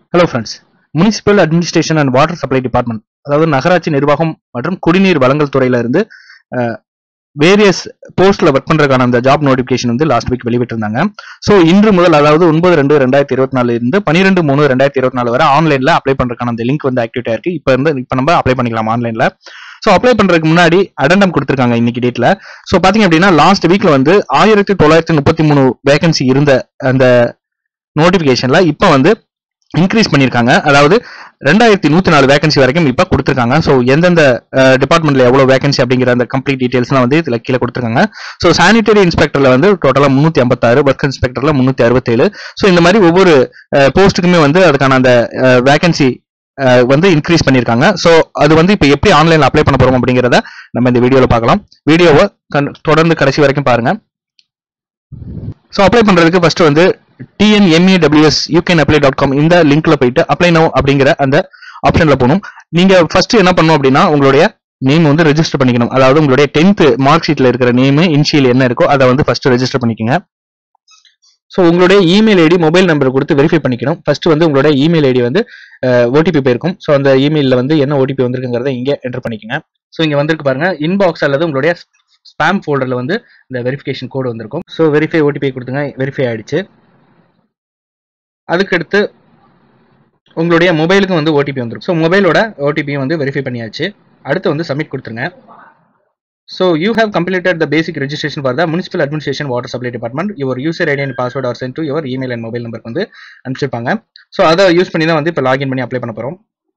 hello friends municipal administration and water supply department அதாவது நகராட்சி நிர்வாகம் மற்றும் குடிநீர் வழங்கல் துறையில இருந்து வேரியஸ் போஸ்ட்ல ஒர்க் பண்றதுக்கான அந்த ஜாப் நோட்டிபிகேஷன் வந்து லாஸ்ட் வீக் வெளியிட்டிருந்தாங்க ஸோ இன்று முதல் அதாவது ஒன்பது ரெண்டு ரெண்டாயிரத்தி இருபத்தி நாலுல இருந்து பன்னிரெண்டு மூணு ரெண்டாயிரத்தி இருபத்தி நாலு வரை ஆன்லைன்ல அப்ளை பண்றதுக்கான அந்த லிங்க் வந்து ஆக்டிவேட்டா இருக்கு இப்போ வந்து இப்போ நம்ம அப்ளை பண்ணிக்கலாம் ஆன்லைன்ல ஸோ அப்ளை பண்றதுக்கு முன்னாடி அடண்டம் கொடுத்துருக்காங்க இன்னைக்கு டேட்ல ஸோ பாத்தீங்க அப்படின்னா லாஸ்ட் வீக்ல வந்து ஆயிரத்தி தொள்ளாயிரத்தி முப்பத்தி மூணு வேகன்சி இருந்த அந்த நோட்டிபிகேஷன்ல இப்போ வந்து இன்க்ரீஸ் பண்ணியிருக்காங்க அதாவது ரெண்டாயிரத்தி நூத்தி நாலு வேகன்சி வரைக்கும் இப்போ கொடுத்துருக்காங்க ஸோ எந்தெந்த டிபார்ட்மெண்ட்ல எவ்வளவு வேகன்சி அப்படிங்கிற அந்த கம்ப்ளீட் டீடைல்ஸ்லாம் வந்து இதுல கீழே கொடுத்துருக்காங்க ஸோ சானிட்டரி இன்ஸ்பெக்டர்ல வந்து டோட்டலா முன்னூத்தி ஐம்பத்தாறு ஒர்க் இன்ஸ்பெக்டர்ல முன்னூத்தி அறுபத்தேழு ஸோ இந்த மாதிரி ஒவ்வொரு போஸ்ட்டுக்குமே வந்து அதுக்கான அந்த வேகன்சி வந்து இன்க்ரீஸ் பண்ணியிருக்காங்க ஸோ அது வந்து இப்போ எப்படி ஆன்லைன்ல அப்ளை பண்ண போறோம் அப்படிங்கிறத நம்ம இந்த வீடியோவில் பார்க்கலாம் வீடியோவை தொடர்ந்து கடைசி வரைக்கும் பாருங்க ஸோ அப்ளை பண்றதுக்கு ஃபர்ஸ்ட் வந்து TNMAWS you can apply dot com இந்த லிங்க்ல போயிட்டு அப்ளை நோ அப்படிங்கிற அந்த ஆப்ஷன்ல போகணும் நீங்க ஃபர்ஸ்ட் என்ன பண்ணணும் அப்படின்னா உங்களுடைய நேம் வந்து ரெஜிஸ்டர் பண்ணிக்கணும் அதாவது உங்களுடைய டென்த் மார்க் ஷீட்ல இருக்கிற நேம் இன்ஷியல் என்ன இருக்கோ அதை வந்து ஃபர்ஸ்ட் ரெஜிஸ்டர் பண்ணிக்கோங்க ஸோ உங்களுடைய இமெயில் ஐடி மொபைல் நம்பர் கொடுத்து வெரிஃபை பண்ணிக்கணும் ஃபர்ஸ்ட் வந்து உங்களுடைய இமெயில் ஐடி வந்து ஓடிபி போயிருக்கும் ஸோ அந்த இமெயிலில் வந்து என்ன ஓடிபி வந்திருக்குங்கிறத இங்கே என்டர் பண்ணிக்கோங்க ஸோ இங்கே வந்திருக்கு பாருங்க இன்பாக்ஸ் அல்லது உங்களுடைய ஸ்பேம் ஃபோல்டரில் வந்து இந்த வெரிஃபிகேஷன் கோடு வந்திருக்கும் ஸோ வெரிஃபை ஓடிபி கொடுத்துங்க வெரிஃபை ஆயிடுச்சு அதுக்கடுத்து உங்களுடைய மொபைலுக்கு வந்து ஓடிபி வந்துடும் ஸோ மொபைலோட ஓடிபியும் வந்து வெரிஃபை பண்ணியாச்சு அடுத்து வந்து சப்மிட் கொடுத்துருங்க so you have completed the basic registration for the municipal administration water supply department your user ID and password are sent to your email and mobile நம்பருக்கு வந்து அனுப்பிச்சிருப்பாங்க ஸோ அதை யூஸ் பண்ணி தான் வந்து இப்போ லாகின் பண்ணி அப்ளை பண்ண போகிறோம்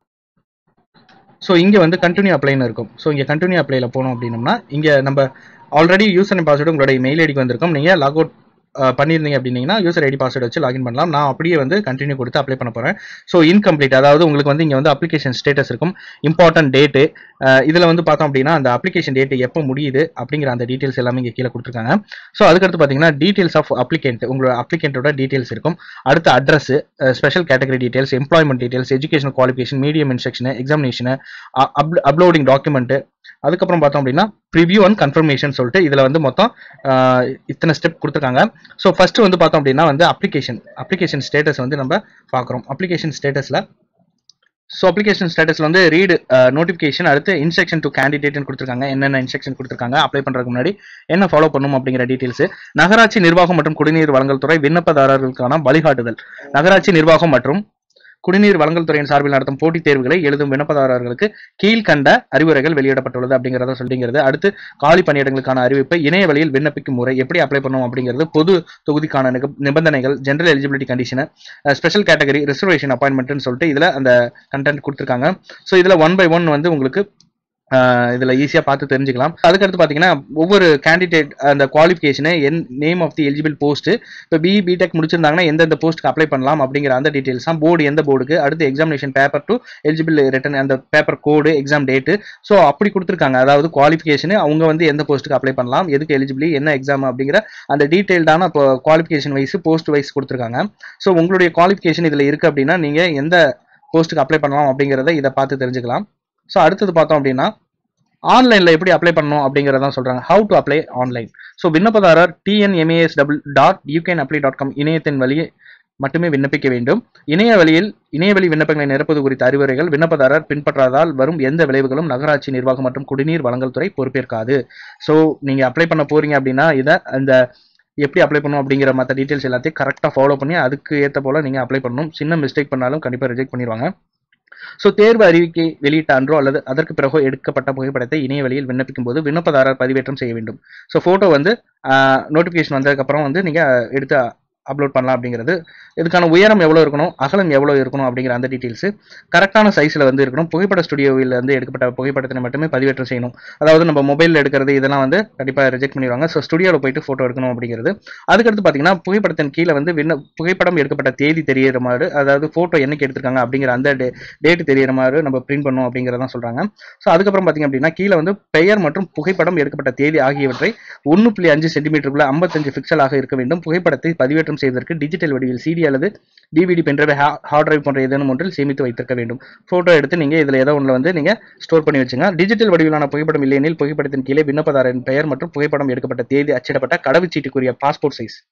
ஸோ இங்கே வந்து கண்டினியூ அப்ளைன்னு இருக்கும் ஸோ இங்கே கண்டினியூ அப்ளைல போனோம் அப்படின்னம்னா இங்கே நம்ம ஆல்ரெடி யூசர் அண்ட் பாஸ்வேர்டு உங்களோட மெயில் ஐடிக்கு வந்திருக்கும் நீங்கள் லாக் அவுட் பண்ணியிருந்தீங்க அப்படின்னீங்கன்னா யூசர் ஐடி பாஸ்வேர்டு வச்சு லாகின் பண்ணலாம் நான் அப்படியே வந்து கண்டினியூ கொடுத்து அப்ளை பண்ண போகிறேன் ஸோ இன்கம்ப்ளீட் அதாவது உங்களுக்கு வந்து இங்கே வந்து அப்ளிகேஷன் ஸ்டேட்டஸ் இருக்கும் இம்பார்ட்டன்ட் டேட்டு இதில் வந்து பார்த்தோம் அப்படின்னா அந்த அப்ளிகேஷன் டேட்டு எப்போ முடியுது அப்படிங்கிற அந்த டீட்டெயில்ஸ் எல்லாமே இங்கே கீழே கொடுத்துருக்காங்க ஸோ அதுக்கடுத்து பார்த்தீங்கன்னா டீட்டெயில்ஸ் ஆஃப் அப்ளிகேண்ட் உங்களோட அப்ளிகேண்டோட டீட்டெயில்ஸ் இருக்கும் அடுத்து address special category details employment details education qualification medium instruction examination uploading document அதுக்கப்புறம் பார்த்தோம் அப்படின்னா ப்ரிவியூ அண்ட் கன்ஃபர்மேஷன் சொல்லிட்டு இதில் வந்து மொத்தம் இத்தனை ஸ்டெப் கொடுத்துருக்காங்க ஸோ ஃபர்ஸ்ட் வந்து பார்த்தோம் அப்படின்னா வந்து அப்ளிகேஷன் அப்ளிகேஷன் ஸ்டேட்டஸ் வந்து நம்ம பார்க்குறோம் அப்ளிகேஷன் ஸ்டேட்டஸில் ஸோ அப்ளிகேஷன் ஸ்டேட்டஸ்ல வந்து ரீடு நோட்டிஃபிகேஷன் அடுத்து இன்ஸ்ட்ரக்ஷன் டு கேண்டிடேட்னு கொடுத்துருக்காங்க என்னென்ன இன்ஸ்ட்ரக்ஷன் கொடுத்துருக்காங்க அப்ளை பண்ணுறதுக்கு முன்னாடி என்ன ஃபாலோ பண்ணும் அப்படிங்கிற டீட்டெயில்ஸ் நகராட்சி நிர்வாகம் மற்றும் குடிநீர் வழங்கல் துறை விண்ணப்பதாரர்களுக்கான வழிகாட்டுதல் நகராட்சி நிர்வாகம் மற்றும் குடிநீர் வழங்கல் துறையின் சார்பில் நடத்தும் போட்டித் தேர்வுகளை எழுதும் விண்ணப்பதாரர்களுக்கு கீழ்கண்ட அறிவுரைகள் வெளியிடப்பட்டுள்ளது அப்படிங்கிறத சொல்லிங்கிறது அடுத்து காலி பணியிடங்களுக்கான அறிவிப்பை இணைய வழியில் விண்ணப்பிக்கும் முறை எப்படி அப்ளை பண்ணும் அப்படிங்கிறது பொது தொகுதிக்கான நிபந்தனைகள் general eligibility condition special category reservation அப்பாயின்மெண்ட்னு சொல்லிட்டு இதில் அந்த கண்டென்ட் கொடுத்துருக்காங்க ஸோ இதில் ஒன் பை ஒன் வந்து உங்களுக்கு இதில் ஈஸியாக பார்த்து தெரிஞ்சுக்கலாம் அதுக்கடுத்து பார்த்தீங்கன்னா ஒவ்வொரு கேண்டிடேட் அந்த குவாலிஃபிகேஷனு என் name of the eligible post இப்போ பிஇ பிடெக் முடிச்சிருந்தாங்கன்னா எந்தெந்த போஸ்ட்டுக்கு அப்ளை பண்ணலாம் அப்படிங்கிற அந்த டீட்டெயில்ஸ் தான் போர்டு எந்த போர்டுக்கு அடுத்து examination paper to eligible written அந்த paper code exam date so அப்படி கொடுத்துருக்காங்க அதாவது குவாலிஃபிகேஷன் அவங்க வந்து எந்த போஸ்ட்டுக்கு அப்ளை பண்ணலாம் எதுக்கு எலிஜிபிளி என்ன எக்ஸாம் அப்படிங்கிற அந்த டீட்டெயில்டான இப்போ குவாலிஃபிகேஷன் வைஸ் போஸ்ட் வைஸ் கொடுத்துருக்காங்க ஸோ உங்களுடைய குவாலிஃபிகேஷன் இதில் இருக்குது அப்படின்னா நீங்கள் எந்த போஸ்ட்டுக்கு அப்ளை பண்ணலாம் அப்படிங்கிறத இதை பார்த்து தெரிஞ்சுக்கலாம் ஸோ அடுத்தது பார்த்தோம் அப்படின்னா ஆன்லைனில் எப்படி அப்ளை பண்ணணும் அப்படிங்கிறதான் சொல்கிறாங்க how to apply online so விண்ணப்பதாரர் TNMAS double dot you can apply dot com இணையத்தின் வழியே மட்டுமே விண்ணப்பிக்க வேண்டும் இணைய வழியில் இணையவழி விண்ணப்பங்களை நிரப்புவது குறித்த அறிவுரைகள் விண்ணப்பதாரர் பின்பற்றாதால் வரும் எந்த விளைவுகளும் நகராட்சி நிர்வாகம் மற்றும் குடிநீர் வழங்கல் துறை பொறுப்பேற்காது ஸோ நீங்கள் அப்ளை பண்ண போறீங்க அப்படின்னா இதை அந்த எப்படி அப்ளை பண்ணணும் அப்படிங்கிற மற்ற டீட்டெயில்ஸ் எல்லாத்தையும் கரெக்டாக ஃபாலோ பண்ணி அதுக்கு ஏற்ற போல் நீங்கள் அப்ளை பண்ணணும் சின்ன மிஸ்டேக் பண்ணாலும் கண்டிப்பாக ரிஜெக்ட் பண்ணிடுவாங்க ஸோ தேர்வு அறிவிக்கை வெளியிட்ட அன்றோ அல்லது அதற்கு பிறகோ எடுக்கப்பட்ட புகைப்படத்தை இணைய வழியில் விண்ணப்பிக்கும் போது விண்ணப்பதாரர் பதிவேற்றம் செய்ய வேண்டும் ஸோ ஃபோட்டோ வந்து நோட்டிஃபிகேஷன் வந்ததுக்கப்புறம் வந்து நீங்கள் எடுத்து அப்லோட் பண்ணலாம் அப்படிங்கிறது இதுக்கான உயரம் எவ்வளோ இருக்கணும் அகலம் எவ்வளோ இருக்கணும் அப்படிங்கிற அந்த டீட்டெயில்ஸ் கரெக்டான சைஸில் வந்து இருக்கணும் புகைப்பட ஸ்டுடியோவில் வந்து எடுக்கப்பட்ட புகைப்படத்தினை மட்டுமே பதிவேற்றம் செய்யணும் அதாவது நம்ம மொபைலில் எடுக்கிறது இதெல்லாம் வந்து கண்டிப்பாக ரிஜெக்ட் பண்ணிடுவாங்க ஸோ ஸ்டுடியோவில் போயிட்டு ஃபோட்டோ எடுக்கணும் அப்படிங்கிறது அதுக்கடுத்து பார்த்தீங்கன்னா புகைப்படத்தின் கீழே வந்து விண்ண புகைப்படம் எடுக்கப்பட்ட தேதி தெரியிற மாதிரி அதாவது ஃபோட்டோ என்னைக்கு எடுத்திருக்காங்க அப்படிங்கிற அந்த டே டேட்டு தெரியிற மாதிரி நம்ம பிரிண்ட் பண்ணணும் அப்படிங்கிறதான் சொல்கிறாங்க ஸோ அதுக்கப்புறம் பார்த்தீங்க அப்படின்னா கீழே வந்து பெயர் மற்றும் புகைப்படம் எடுக்கப்பட்ட தேதி ஆகியவற்றை ஒன்று புள்ளி அஞ்சு சென்டிமீட்டருக்குள்ள ஐம்பத்தஞ்சு பிக்சலாக இருக்க வேண்டும் புகைப்படத்தை பதிவேற்றம் பதிவேற்றம் செய்வதற்கு டிஜிட்டல் வடிவில் சிடி அல்லது டிவிடி பென்ட்ரைவ் ஹார்ட் டிரைவ் போன்ற ஏதேனும் ஒன்றில் சேமித்து வைத்திருக்க வேண்டும் ஃபோட்டோ எடுத்து நீங்கள் இதில் ஏதோ ஒன்றில் வந்து நீங்கள் ஸ்டோர் பண்ணி வச்சுங்க டிஜிட்டல் வடிவிலான புகைப்படம் இல்லையெனில் புகைப்படத்தின் கீழே விண்ணப்பதாரரின் பெயர் மற்றும் புகைப்படம் எடுக்கப்பட்ட தேதி அச்சிடப்பட்ட கடவுச்சீட்டுக்குரிய பாஸ்போர்ட் சைஸ்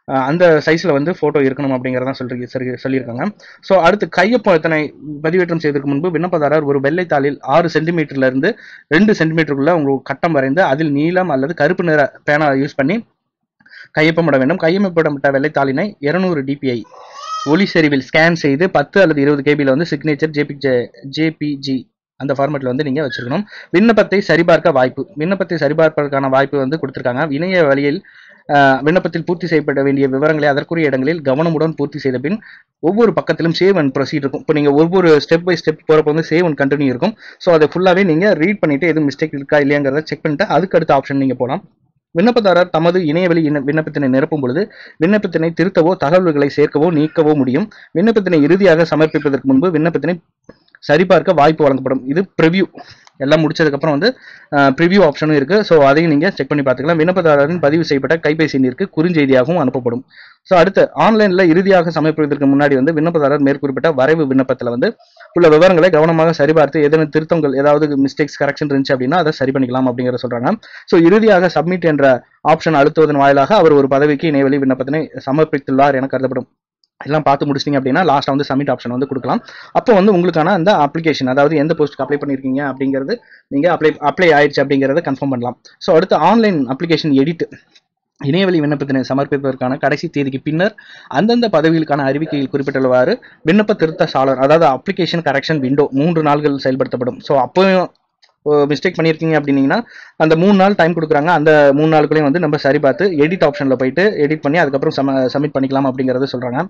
அஹ் அந்த சைஸில் வந்து ஃபோட்டோ இருக்கணும் அப்படிங்கிறதான் சொல்லி சொல்லி சொல்லியிருக்காங்க ஸோ அடுத்து கையொப்பத்தினை பதிவேற்றம் செய்வதற்கு முன்பு விண்ணப்பதாரர் ஒரு வெள்ளைத்தாளில் ஆறு சென்டிமீட்டர்ல இருந்து ரெண்டு சென்டிமீட்டருக்குள்ள உங்களுக்கு கட்டம் வரைந்து அதில் நீலம் அல்லது கருப்பு நிற பேனா யூஸ் பண்ணி கையொப்பமிட வேண்டும் கையொப்பமிடப்பட்ட வெள்ளைத்தாளினை இருநூறு டிபிஐ ஒளி செறிவில் ஸ்கேன் செய்து பத்து அல்லது இருபது கேபியில் வந்து சிக்னேச்சர் ஜேபி ஜேபிஜி அந்த ஃபார்மேட்டில் வந்து நீங்கள் வச்சிருக்கணும் விண்ணப்பத்தை சரிபார்க்க வாய்ப்பு விண்ணப்பத்தை சரிபார்ப்பதற்கான வாய்ப்பு வந்து கொடுத்துருக்காங்க இணைய வழியில் ஆஹ், விண்ணப்பத்தில் பூர்த்தி செய்யப்பட வேண்டிய விவரங்களை அதற்குரிய இடங்களில் கவனமுடன் பூர்த்தி செய்த பின் ஒவ்வொரு பக்கத்திலும் சேவ் அண்ட் ப்ரொசீட் இருக்கும் இப்போ நீங்கள் ஒவ்வொரு ஸ்டெப் பை ஸ்டெப் போகிறப்ப வந்து சேவ் அண்ட் கண்டினியூ இருக்கும் ஸோ அதை ஃபுல்லாகவே நீங்கள் ரீட் பண்ணிட்டு எதுவும் மிஸ்டேக் இருக்கா இல்லையாங்கிறத செக் பண்ணிட்டு அதுக்கு அடுத்த ஆப்ஷன் நீங்கள் போகலாம் விண்ணப்பதாரர் தமது இணையவழி இன- விண்ணப்பத்தினை நிரப்பும் பொழுது விண்ணப்பத்தினை திருத்தவோ தகவல்களை சேர்க்கவோ நீக்கவோ முடியும் விண்ணப்பத்தினை இறுதியாக சமர்ப்பிப்பதற்கு முன்பு விண்ணப்பத்தினை சரிபார்க்க வாய்ப்பு வழங்கப்படும் இது ப்ரிவ்யூ எல்லாம் முடிச்சதுக்கப்புறம் வந்து ப்ரிவ்யூ ஆப்ஷனும் இருக்கு ஸோ அதையும் நீங்கள் செக் பண்ணி பார்த்துக்கலாம் விண்ணப்பதாரரின் பதிவு செய்யப்பட்ட கைபேசி எண்ணிற்கு குறுஞ்செய்தியாகவும் அனுப்பப்படும் ஸோ அடுத்து ஆன்லைனில் இறுதியாக சமர்ப்பிப்பதற்கு முன்னாடி வந்து விண்ணப்பதாரர் மேற்குறிப்பிட்ட வரைவு விண்ணப்பத்தில் வந்து உள்ள விவரங்களை கவனமாக சரிபார்த்து ஏதேனும் திருத்தங்கள் ஏதாவது மிஸ்டேக்ஸ் கரெக்ஷன் இருந்துச்சு அப்படின்னா அதை சரி பண்ணிக்கலாம் அப்படிங்கிற சொல்றாங்க ஸோ இறுதியாக சப்மிட் என்ற ஆப்ஷன் அழுத்துவதன் வாயிலாக அவர் ஒரு பதவிக்கு இணையவழி விண்ணப்பத்தினை சமர்ப்பித்துள்ளார் என கருதப்படும் எல்லாம் பார்த்து முடிச்சிட்டிங்க அப்படின்னா லாஸ்ட்டாக வந்து சப்மிட் ஆப்ஷன் வந்து கொடுக்கலாம் அப்போ வந்து உங்களுக்கான அந்த அப்ளிகேஷன் அதாவது எந்த போஸ்ட்டுக்கு அப்ளை பண்ணியிருக்கீங்க அப்படிங்கிறது நீங்கள் அப்ளை அப்ளை ஆயிடுச்சு அப்படிங்கிறத கன்ஃபார்ம் பண்ணலாம் ஸோ அடுத்து ஆன்லைன் அப்ளிகேஷன் எடிட் இணையவழி விண்ணப்பத்தினை சமர்ப்பிப்பதற்கான கடைசி தேதிக்கு பின்னர் அந்தந்த பதவிகளுக்கான அறிவிக்கையில் குறிப்பிட்டுள்ளவாறு விண்ணப்ப திருத்த சாளர் அதாவது அப்ளிகேஷன் கரெக்ஷன் விண்டோ மூன்று நாள்கள் செயல்படுத்தப்படும் ஸோ அப்போயும் மிஸ்டேக் பண்ணியிருக்கீங்க அப்படின்னீங்கன்னா அந்த மூணு நாள் டைம் கொடுக்குறாங்க அந்த மூணு நாளுக்குள்ளேயும் வந்து நம்ம சரி பார்த்து எடிட் ஆப்ஷனில் போயிட்டு எடிட் பண்ணி அதுக்கப்புறம் சம சப்மிட் பண்ணிக்கலாம் அப்படிங்கிறத சொல்கிறாங்க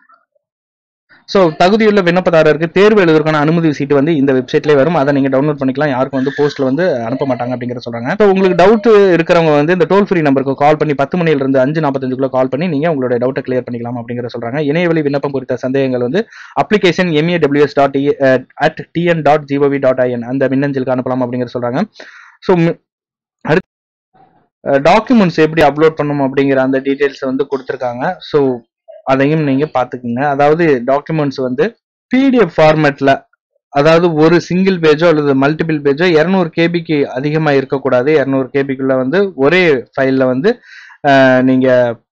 ஸோ தகுதியுள்ள விண்ணப்பதாரருக்கு தேர்வு எழுதுவதற்கான அனுமதி சீட்டு வந்து இந்த வெப்சைட்லேயே வரும் அதை நீங்கள் டவுன்லோட் பண்ணிக்கலாம் யாருக்கும் வந்து போஸ்ட்டில் வந்து அனுப்ப மாட்டாங்க அப்படிங்கிறத சொல்கிறாங்க ஸோ உங்களுக்கு டவுட் இருக்கிறவங்க வந்து இந்த டோல் ஃப்ரீ நம்பருக்கு கால் பண்ணி பத்து மணியிலிருந்து அஞ்சு நாற்பத்தஞ்சுக்குள்ள கால் பண்ணி நீங்கள் உங்களோட டவுட்டை கிளியர் பண்ணிக்கலாம் அப்படிங்கிற சொல்கிறாங்க இணையவழி விண்ணப்பம் குறித்த சந்தேகங்கள் வந்து application MAWS dot at TN dot GOV dot IN அந்த மின்னஞ்சலுக்கு அனுப்பலாம் அப்படிங்கிற சொல்கிறாங்க ஸோ அடுத்து டாக்குமெண்ட்ஸ் எப்படி அப்லோட் பண்ணணும் அப்படிங்கிற அந்த டீட்டெயில்ஸ் வந்து கொடுத்துருக்காங்க ஸோ அதையும் நீங்க பாத்துக்குங்க அதாவது டாக்குமெண்ட்ஸ் வந்து பிடிஎஃப் ஃபார்மேட்ல அதாவது ஒரு சிங்கிள் பேஜோ அல்லது மல்டிபிள் பேஜோ இரநூறு கேபிக்கு அதிகமா இருக்கக்கூடாது இரநூறு கேபிக்குள்ள வந்து ஒரே ஃபைல்ல வந்து அஹ், நீங்க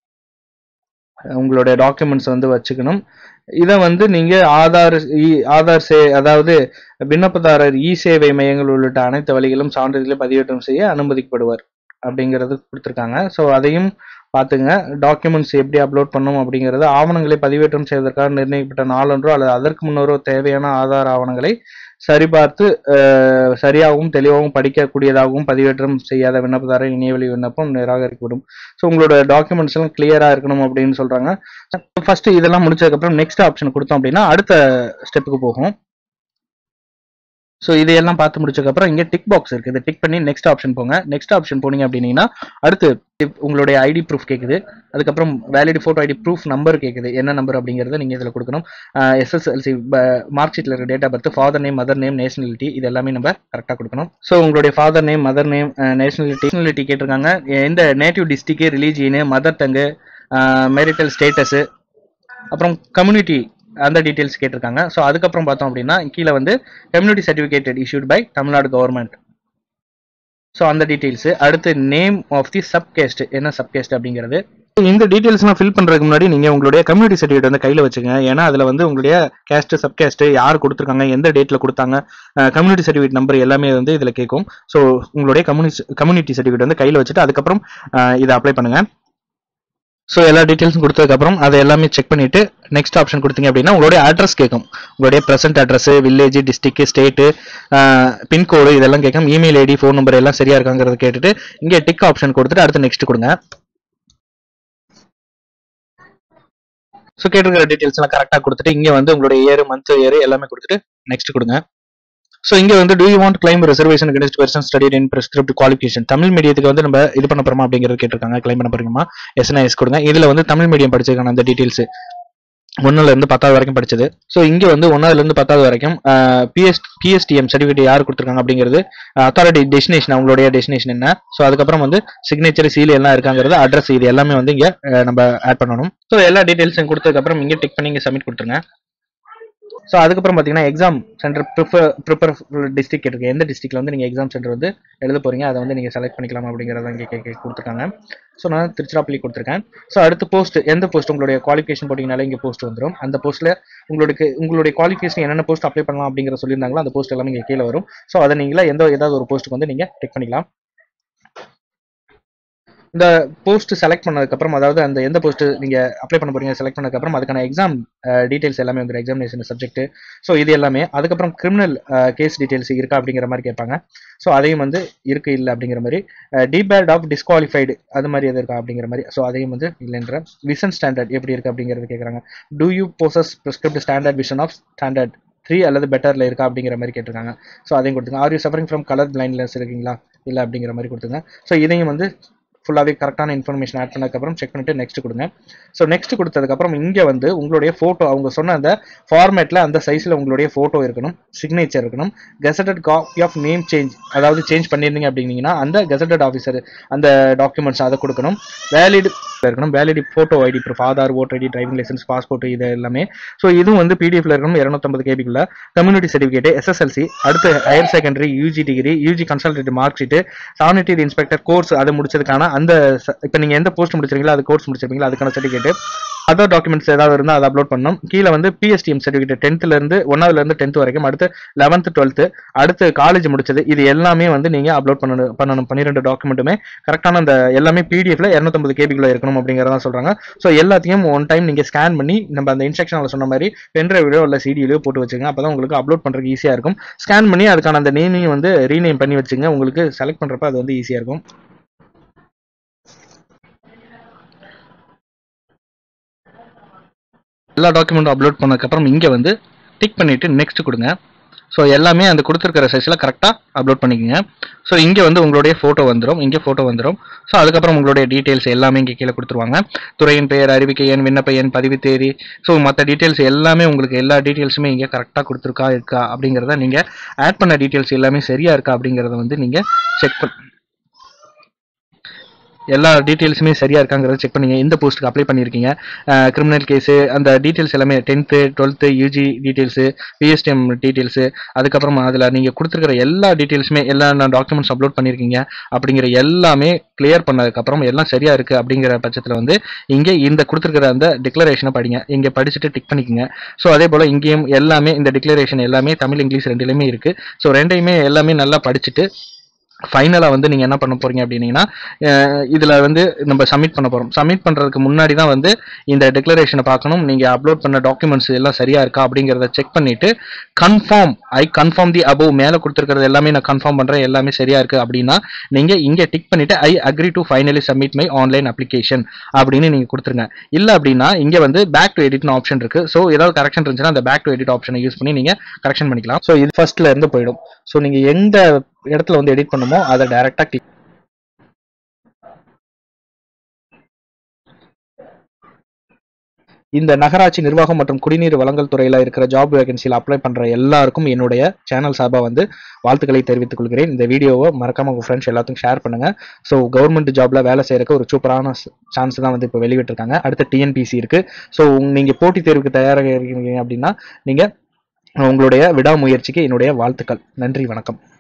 உங்களுடைய டாக்குமெண்ட்ஸ் வந்து வச்சுக்கணும் இதை வந்து நீங்க ஆதார் இ- ஆதார் சே அதாவது விண்ணப்பதாரர் இ சேவை மையங்கள் உள்ளிட்ட அனைத்து வழிகளும் சான்றிதழை பதிவேற்றம் செய்ய அனுமதிக்கப்படுவார் அப்படிங்கிறது கொடுத்துருக்காங்க ஸோ அதையும் பார்த்துங்க டாக்குமெண்ட்ஸ் எப்படி அப்லோட் பண்ணணும் அப்படிங்கிறது ஆவணங்களை பதிவேற்றம் செய்வதற்காக நிர்ணயிக்கப்பட்ட நாளொன்றோ அல்லது அதற்கு முன்னரோ தேவையான ஆதார ஆவணங்களை சரிபார்த்து அஹ், சரியாகவும் தெளிவாகவும் படிக்கக்கூடியதாகவும் பதிவேற்றம் செய்யாத விண்ணப்பதாரர் இணையவழி விண்ணப்பம் நிராகரிக்கப்படும் ஸோ உங்களோட டாக்குமெண்ட்ஸ் எல்லாம் கிளியராக இருக்கணும் அப்படின்னு சொல்றாங்க ஃபர்ஸ்ட் இதெல்லாம் முடிச்சதுக்கப்புறம் நெக்ஸ்ட் ஆப்ஷன் கொடுத்தோம் அப்படின்னா அடுத்த ஸ்டெப்புக்கு போகும் ஸோ இதையெல்லாம் பார்த்து முடிச்சதுக்கப்புறம் இங்கே டிக் பாக்ஸ் இருக்குது இதை டிக் பண்ணி நெக்ஸ்ட் ஆப்ஷன் போங்க நெக்ஸ்ட் ஆப்ஷன் போனீங்க அப்படின்னீங்கன்னா அடுத்து if உங்களுடைய ஐடி ப்ரூஃப் கேட்குது அதுக்கப்புறம் valid photo ID proof number கேட்குது என்ன நம்பர் அப்படிங்கிறத நீங்கள் இதில் கொடுக்கணும் எஸ்எஸ்எல்சி மார்க் ஷீட்டில் இருக்க date of birth father name mother name nationality இது எல்லாமே நம்ம கரெக்டாக கொடுக்கணும் ஸோ உங்களுடைய father name mother name nationality nationality கேட்டிருக்காங்க எந்த நேட்டிவ் டிஸ்ட்ரிக்ட் ரிலீஜியனு மதர் டங்கு மேரிட்டல் ஸ்டேட்டஸு அப்புறம் கம்யூனிட்டி அந்த டீட்டெயில்ஸ் கேட்டிருக்காங்க ஸோ அதுக்கப்புறம் பார்த்தோம் அப்படின்னா கீழே வந்து community certificated issued by Tamil Nadu government so அந்த டீட்டெயில்ஸ் அடுத்து name of the sub caste என்ன சப் கேஸ்ட் அப்படிங்கிறது இந்த டீட்டெயில்ஸ்லாம் ஃபில் பண்றதுக்கு முன்னாடி நீங்க உங்களுடைய கம்யூனிட்டி சர்டிஃபிகேட் வந்து கையில வச்சுங்க ஏன்னா அதுல வந்து உங்களுடைய கேஸ்ட் சப் கேஸ்ட் யார் கொடுத்துருக்காங்க எந்த டேட்ல கொடுத்தாங்க கம்யூனிட்டி சர்டிஃபிகேட் நம்பர் எல்லாமே வந்து இதுல கேட்கும் ஸோ உங்களுடைய கம்யூனிட்டி கம்யூனிட்டி சர்டிஃபிகேட் வந்து கையில வச்சுட்டு அதுக்கப்புறம் அஹ், இதை அப்ளை பண்ணுங்க ஸோ எல்லா டீட்டெயில்ஸும் கொடுத்ததுக்கப்புறம் அதை எல்லாமே செக் பண்ணிட்டு நெக்ஸ்ட் ஆப்ஷன் கொடுத்தீங்க அப்படின்னா உங்களுடைய அட்ரஸ் கேட்கும் உங்களுடைய present address village district state pincode இதெல்லாம் கேட்கும் இமெயில் ஐடி ஃபோன் நம்பர் எல்லாம் சரியா இருக்காங்கிறத கேட்டுட்டு இங்கே டிக் ஆப்ஷன் கொடுத்துட்டு அடுத்து நெக்ஸ்ட் கொடுங்க ஸோ கேட்டிருக்கிற டீட்டெயில்ஸ் எல்லாம் கரெக்டாக கொடுத்துட்டு இங்கே வந்து உங்களுடைய இயர் மந்த் இயர் எல்லாமே கொடுத்துட்டு நெக்ஸ்ட் கொடுங்க ஸோ இங்கே வந்து do you want claim reservation against person studied in prescribed qualification Tamil மீடியத்துக்கு வந்து நம்ம இது பண்ண போறோமா அப்படிங்கிறது கேட்டிருக்காங்க கிளைம் பண்ண போறீங்கம்மா எஸ்னா எஸ் கொடுங்க இதுல வந்து தமிழ் மீடியம் படிச்சிருக்கான அந்த டீட்டெயில்ஸ் ஒன்னுல இருந்து பத்தாவது வரைக்கும் படிச்சது ஸோ இங்க வந்து ஒன்னாவதுல இருந்து பத்தாவது வரைக்கும் பிஎஸ் பிஎஸ்டிஎம் சர்டிஃபிகேட் யார் கொடுத்துருக்காங்க அப்படிங்கிறது அத்தாரிட்டி டெஸ்டினேஷன் அவங்களுடைய டெஸ்டினேஷன் என்ன ஸோ அதுக்கப்புறம் வந்து சிக்னேச்சர் சீல் எல்லாம் இருக்காங்கிறது அட்ரஸ் இது எல்லாமே வந்து இங்க அஹ், நம்ம ஆட் பண்ணணும் ஸோ எல்லா டீட்டெயில்ஸும் கொடுத்ததுக்கப்புறம் இங்க டிக் பண்ணி இங்க சப்மிட் கொடுத்துருங்க ஸோ அதுக்கப்புறம் பார்த்தீங்கன்னா exam centre prefer prefer district இருக்கு எந்த டிஸ்ட்ரிக்ட்ல வந்து நீங்கள் எக்ஸாம் சென்டர் வந்து எழுத போறீங்க அதை வந்து நீங்கள் செலக்ட் பண்ணிக்கலாம் அப்படிங்கிறத இங்கே கே கொடுத்துருக்காங்க ஸோ நான் திருச்சிராப்பள்ளி கொடுத்துருக்கேன் ஸோ அடுத்து போஸ்ட் எந்த போஸ்ட் உங்களுடைய குவாலிஃபிகேஷன் போட்டிங்கனாலே இங்கே போஸ்ட் வந்துடும் அந்த போஸ்ட்டில் உங்களுக்கு உங்களுடைய குவாலிஃபிகேஷன் என்னென்ன போஸ்ட் அப்ளை பண்ணலாம் அப்படிங்கிற சொல்லியிருந்தாங்களோ அந்த போஸ்ட் எல்லாமே இங்கே கீழே வரும் ஸோ அதை நீங்களே எந்த ஏதாவது ஒரு போஸ்ட்டுக்கு வந்து நீங்கள் டிக் பண்ணிக்கலாம் இந்த போஸ்ட் செலக்ட் பண்ணதுக்கப்புறம் அதாவது அந்த எந்த போஸ்ட் நீங்க அப்ளை பண்ண போறீங்க செலக்ட் பண்ணதுக்கப்புறம் அதுக்கான எக்ஸாம் டீடைல்ஸ் எல்லாமே வந்து எக்ஸாமினேஷன் சப்ஜெக்ட் ஸோ இது எல்லாமே அதுக்கப்புறம் கிரிமினல் கேஸ் டீடைல்ஸ் இருக்கா அப்படிங்கிற மாதிரி கேட்பாங்க ஸோ அதையும் வந்து இருக்கு இல்லை அப்படிங்கிற மாதிரி டிபேட் ஆஃப் டிஸ்குவாலிஃபைடு அது மாதிரி எது இருக்கா அப்படிங்கிற மாதிரி ஸோ அதையும் வந்து இல்லைன்ற விஷன் ஸ்டாண்டர்ட் எப்படி இருக்கு அப்படிங்கிறது கேட்குறாங்க do you possess prescribed standard vision of standard three அல்லது பெட்டர்ல இருக்கா அப்படிங்கிற மாதிரி கேட்டிருக்காங்க ஸோ அதையும் கொடுத்துங்க are you suffering from colour blindness இருக்கீங்களா இல்லை அப்படிங்கிற மாதிரி கொடுத்துங்க ஸோ இதையும் வந்து ஃபுல்லாகவே கரெக்டான இன்ஃபர்மேஷன் ஆட் பண்ணதுக்கப்புறம் செக் பண்ணிட்டு நெக்ஸ்ட் கொடுங்க ஸோ நெக்ஸ்ட் கொடுத்ததுக்கப்புறம் இங்கே வந்து உங்களுடைய ஃபோட்டோ அவங்க சொன்ன அந்த ஃபார்மேட்டில் அந்த சைஸில் உங்களுடைய ஃபோட்டோ இருக்கணும் சிக்னேச்சர் இருக்கணும் gazetted copy of name change அதாவது சேஞ்ச் பண்ணியிருந்தீங்க அப்படின்னீங்கன்னா அந்த கெசட்டட் ஆஃபீஸர் அந்த டாக்குமெண்ட்ஸ் அதை கொடுக்கணும் வேலிட் இருக்கணும் valid photo ID proof Aadhaar voter ID driving licence passport இது எல்லாமே ஸோ இதுவும் வந்து பிடிஎஃப்ல இருக்கணும் இரநூத்தம்பது கேபிக்குள்ள கம்யூனிட்டி சர்டிஃபிகேட் எஸ்எஸ்எல்சி அடுத்து higher secondary UG degree UG consolidated mark sheet sanitary inspector course அதை முடிச்சதுக்கான அந்த இப்போ நீங்கள் எந்த போஸ்ட் முடிச்சிருக்கீங்களோ அது கோர்ஸ் முடிச்சிருக்கீங்களோ அதுக்கான சர்டிஃபிகேட் அதர் டாக்குமெண்ட்ஸ் ஏதாவது இருந்தால் அதை அப்லோட் பண்ணணும் கீழே வந்து பிஎஸ்டிஎம் சர்டிஃபிகேட் டென்த்ல இருந்து ஒன்னாவதுல இருந்து டென்த் வரைக்கும் அடுத்து லெவன்த் டுவெல்த் அடுத்து காலேஜ் முடிச்சது இது எல்லாமே வந்து நீங்க அப்லோட் பண்ணணும் பண்ணணும் பன்னிரெண்டு டாக்குமெண்ட்டுமே கரெக்டான அந்த எல்லாமே பிடிஎஃப்ல இரநூத்தம்பது கேபிக்குள்ள இருக்கணும் அப்படிங்கிறத சொல்றாங்க ஸோ எல்லாத்தையும் ஒன் டைம் நீங்க ஸ்கேன் பண்ணி நம்ம அந்த இன்ஸ்ட்ரக்ஷனில் சொன்ன மாதிரி பென்ட்ரைவ்லையோ இல்லை சிடியிலையோ போட்டு வச்சுங்க அப்பதான் உங்களுக்கு அப்லோட் பண்றதுக்கு ஈஸியா இருக்கும் ஸ்கேன் பண்ணி அதுக்கான அந்த நேமையும் வந்து ரீநேம் பண்ணி வச்சுங்க உங்களுக்கு செலக்ட் பண்றப்ப அது வந்து ஈஸியா இருக்கும் எல்லா டாக்குமெண்ட்டும் அப்லோட் பண்ணதுக்கப்புறம் இங்கே வந்து டிக் பண்ணிவிட்டு நெக்ஸ்ட் கொடுங்க ஸோ எல்லாமே அந்த கொடுத்துருக்கிற சைஸில் கரெக்டாக அப்லோட் பண்ணிக்கோங்க ஸோ இங்கே வந்து உங்களுடைய ஃபோட்டோ வந்துடும் இங்கே ஃபோட்டோ வந்துடும் ஸோ அதுக்கப்புறம் உங்களுடைய டீட்டெயில்ஸ் எல்லாமே இங்கே கீழே கொடுத்துருவாங்க துறையின் பெயர் அறிவிக்கை எண் விண்ணப்ப எண் பதிவு தேதி ஸோ மற்ற டீட்டெயில்ஸ் எல்லாமே உங்களுக்கு எல்லா டீட்டெயில்ஸுமே இங்கே கரெக்டாக கொடுத்துருக்கா இருக்கா அப்படிங்கிறத நீங்கள் ஆட் பண்ண டீட்டெயில்ஸ் எல்லாமே சரியாக இருக்கா அப்படிங்கிறத வந்து நீங்கள் செக் பண்ண எல்லா டீட்டெயில்ஸுமே சரியா இருக்காங்கிறத செக் பண்ணீங்க எந்த போஸ்ட்டுக்கு அப்ளை பண்ணியிருக்கீங்க கிரிமினல் கேஸு அந்த டீட்டெயில்ஸ் எல்லாமே tenth twelfth UG details PSTM details அதுக்கப்புறம் அதில் நீங்கள் கொடுத்துருக்கிற எல்லா டீட்டெயில்ஸுமே எல்லா டாக்குமெண்ட்ஸ் அப்லோட் பண்ணியிருக்கீங்க அப்படிங்கிற எல்லாமே கிளியர் பண்ணதுக்கப்புறம் எல்லாம் சரியா இருக்கு அப்படிங்கிற பட்சத்தில் வந்து இங்கே இந்த கொடுத்துருக்கிற அந்த டிக்ளரேஷனை படிங்க இங்கே படிச்சுட்டு டிக் பண்ணிக்கோங்க ஸோ அதே போல் இங்கேயும் எல்லாமே இந்த டிக்ளரேஷன் எல்லாமே தமிழ் இங்கிலீஷ் ரெண்டுலையுமே இருக்கு ஸோ ரெண்டையுமே எல்லாமே நல்லா படிச்சுட்டு ஃபைனலாக வந்து நீங்கள் என்ன பண்ண போறீங்க அப்படின்னீங்கன்னா இதில் வந்து நம்ம சப்மிட் பண்ண போகிறோம் சப்மிட் பண்ணுறதுக்கு முன்னாடி தான் வந்து இந்த டிக்ளரேஷனை பார்க்கணும் நீங்கள் அப்லோட் பண்ண டாக்குமெண்ட்ஸ் எல்லாம் சரியா இருக்கா அப்படிங்கிறத செக் பண்ணிட்டு confirm I confirm the above மேலே கொடுத்துருக்கிறது எல்லாமே நான் கன்ஃபார்ம் பண்ணுறேன் எல்லாமே சரியா இருக்கு அப்படின்னா நீங்கள் இங்கே டிக் பண்ணிட்டு I agree to finally submit my online application அப்படின்னு நீங்கள் கொடுத்துருங்க இல்லை அப்படின்னா இங்கே வந்து பேக் டு எடிட்னு ஆப்ஷன் இருக்கு ஸோ ஏதாவது கரெக்ஷன் இருந்துச்சுன்னா அந்த பேக் டு எடிட் ஆப்ஷனை யூஸ் பண்ணி நீங்கள் கரெக்ஷன் பண்ணிக்கலாம் ஸோ இது ஃபர்ஸ்ட்ல இருந்து போயிடும் ஸோ நீங்கள் எந்த இடத்துல வந்து எடிட் பண்ணுமோ அதை டைரக்டா கிளிக் இந்த நகராட்சி நிர்வாகம் மற்றும் குடிநீர் வழங்கல் துறையில இருக்கிற ஜாப் வேகன்சியில் அப்ளை பண்ற எல்லாருக்கும் என்னுடைய சேனல் சார்பாக வந்து வாழ்த்துக்களை தெரிவித்துக் கொள்கிறேன் இந்த வீடியோவை மறக்காம உங்க ஃப்ரெண்ட்ஸ் எல்லாத்துக்கும் ஷேர் பண்ணுங்க ஸோ கவர்மெண்ட் ஜாப்ல வேலை செய்யறதுக்கு ஒரு சூப்பரான சான்ஸ் தான் வந்து இப்போ வெளியிட்டிருக்காங்க அடுத்து டிஎன்பிசி இருக்கு ஸோ நீங்க போட்டித் தேர்வுக்கு தயாராக இருக்கீங்க அப்படின்னா நீங்க உங்களுடைய விடாமுயற்சிக்கு என்னுடைய வாழ்த்துக்கள் நன்றி வணக்கம்